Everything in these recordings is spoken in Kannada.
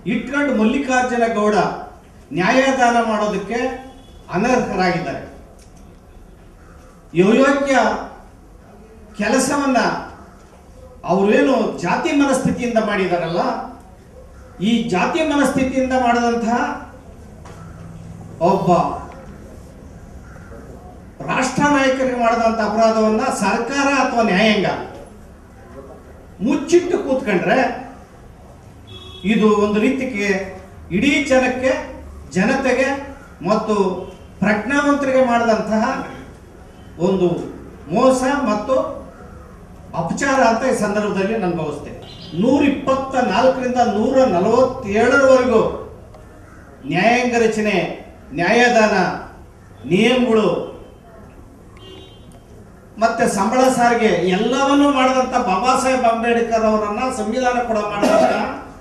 ಇಟ್ಕೊಂಡು ಮಲ್ಲಿಕಾರ್ಜುನ ಗೌಡ ನ್ಯಾಯದಾನ ಮಾಡೋದಕ್ಕೆ ಅನರ್ಹರಾಗಿದ್ದಾರೆ ಯೋಗ್ಯ ಕೆಲಸವನ್ನ ಅವರೇನು ಜಾತಿ ಮನಸ್ಥಿತಿಯಿಂದ ಮಾಡಿದಾರಲ್ಲ ಈ ಜಾತಿ ಮನಸ್ಥಿತಿಯಿಂದ ಮಾಡಿದಂತಹ ಒಬ್ಬ ರಾಷ್ಟ್ರ ನಾಯಕರಿಗೆ ಮಾಡಿದಂಥ ಅಪರಾಧವನ್ನ ಸರ್ಕಾರ ಅಥವಾ ನ್ಯಾಯಾಂಗ ಮುಚ್ಚಿಟ್ಟು ಕೂತ್ಕೊಂಡ್ರೆ ಇದು ಒಂದು ರೀತಿಗೆ ಇಡೀ ಜನಕ್ಕೆ ಜನತೆಗೆ ಮತ್ತು ಪ್ರಜ್ಞಾವಂತರಿಗೆ ಮಾಡಿದಂತಹ ಒಂದು ಮೋಸ ಮತ್ತು ಅಪಚಾರ ಅಂತ ಈ ಸಂದರ್ಭದಲ್ಲಿ ನಾನು ಭಾವಿಸ್ತೇನೆ ನೂರ ಇಪ್ಪತ್ತ ನಾಲ್ಕರಿಂದ ನೂರ ನಲವತ್ತೇಳರವರೆಗೂ ನ್ಯಾಯಾಂಗ ರಚನೆ ನ್ಯಾಯದಾನ ನಿಯಮಗಳು ಮತ್ತೆ ಸಂಬಳ ಸಾರಿಗೆ ಎಲ್ಲವನ್ನೂ ಮಾಡಿದಂತ ಬಾಬಾ ಸಾಹೇಬ್ ಅಂಬೇಡ್ಕರ್ ಅವರನ್ನ ಸಂವಿಧಾನ ಕೂಡ ಮಾಡಿದಂತ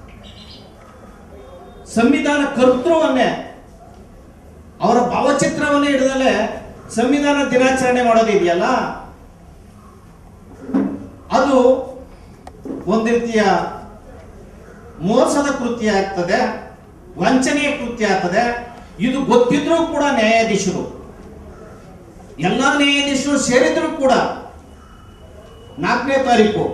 ಸಂವಿಧಾನ ಕರ್ತೃವನ್ನೇ ಅವರ ಭಾವಚಿತ್ರವನ್ನೇ ಹಿಡಿದಲೆ ಸಂವಿಧಾನ ದಿನಾಚರಣೆ ಮಾಡೋದಿದೆಯಲ್ಲ ಅದು ಒಂದು ರೀತಿಯ ಮೋಸದ ಕೃತ್ಯ ಆಗ್ತದೆ ವಂಚನೆಯ ಕೃತ್ಯ ಆಗ್ತದೆ ಇದು ಗೊತ್ತಿದ್ರೂ ಕೂಡ ನ್ಯಾಯಾಧೀಶರು ಎಲ್ಲ ನ್ಯಾಯಾಧೀಶರು ಸೇರಿದ್ರು ಕೂಡ ನಾಲ್ಕನೇ ತಾರೀಕು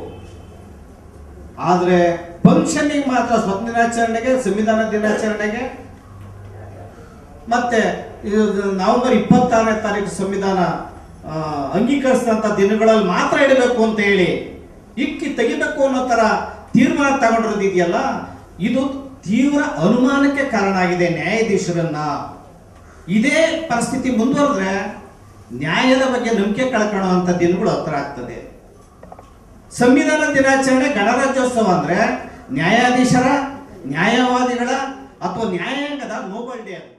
ಆದರೆ ಫಂಕ್ಷನ್ನಿಗೆ ಮಾತ್ರ ಸ್ವತಂತ್ರ ದಿನಾಚರಣೆಗೆ ಸಂವಿಧಾನ ದಿನಾಚರಣೆಗೆ ಮತ್ತೆ ಇದು ನವೆಂಬರ್ ಇಪ್ಪತ್ತಾರನೇ ತಾರೀಕು ಸಂವಿಧಾನ ಆ, ಅಂಗೀಕರಿಸಿದಂಥ ದಿನಗಳಲ್ಲಿ ಮಾತ್ರ ಇಡಬೇಕು ಅಂತ ಹೇಳಿ ಇಕ್ಕಿ ತೆಗಿಬೇಕು ಅನ್ನೋ ತರ ತೀರ್ಮಾನ ತಗೊಂಡಿರೋದು ಇದೆಯಲ್ಲ ಇದು ತೀವ್ರ ಅನುಮಾನಕ್ಕೆ ಕಾರಣ ಆಗಿದೆ ನ್ಯಾಯಾಧೀಶರನ್ನ ಇದೇ ಪರಿಸ್ಥಿತಿ ಮುಂದುವರೆದ್ರೆ ನ್ಯಾಯದ ಬಗ್ಗೆ ನಂಬಿಕೆ ಕಳ್ಕೊಳ್ಳುವಂಥ ದಿನಗಳು ಹತ್ರ ಆಗ್ತದೆ ಸಂವಿಧಾನ ದಿನಾಚರಣೆ ಗಣರಾಜ್ಯೋತ್ಸವ ಅಂದ್ರೆ ನ್ಯಾಯಾಧೀಶರ ನ್ಯಾಯವಾದಿಗಳ ಅಥವಾ ನ್ಯಾಯಾಂಗದ ನೋಬಲ್ ಡೇ ಅದು